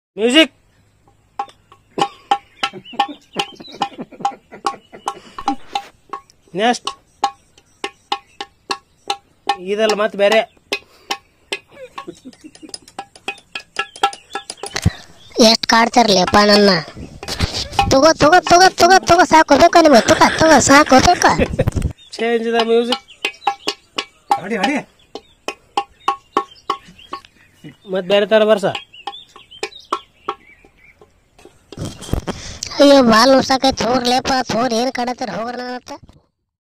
music next ಇದಲ್ಲ ಮತ್ತೆ ಬೇರೆ ಎಷ್ಟು ಕಾಡ್ತಾರಲಿಯಪ್ಪ ನನ್ನ ತಗೋ ತಗೋ ತಗೋ ತಗೋ ತಗೋ ಸಾಕು ಬೇಕು ನಿಮಗೆ ತಗೋ ತಗೋ ಸಾಕು ಬೇಕು ಚೇಂಜ್ ದ ಮ್ಯೂಸಿಕ್ ಅಡಿ ಅಡಿ ಮತ್ತೆ ಬೇರೆ ಥರ ಬರ್ಸ ಅಯ್ಯೋ ಬಾಲ್ ನುಸಾಕೈತಿ ಹೋಗ್ರಲೇಪ್ಪ ಹೋಗ್ರಿ ಏನು ಕಾಡತ್ತೀರಿ ಹೋಗ್ರಿ ನನ್ನ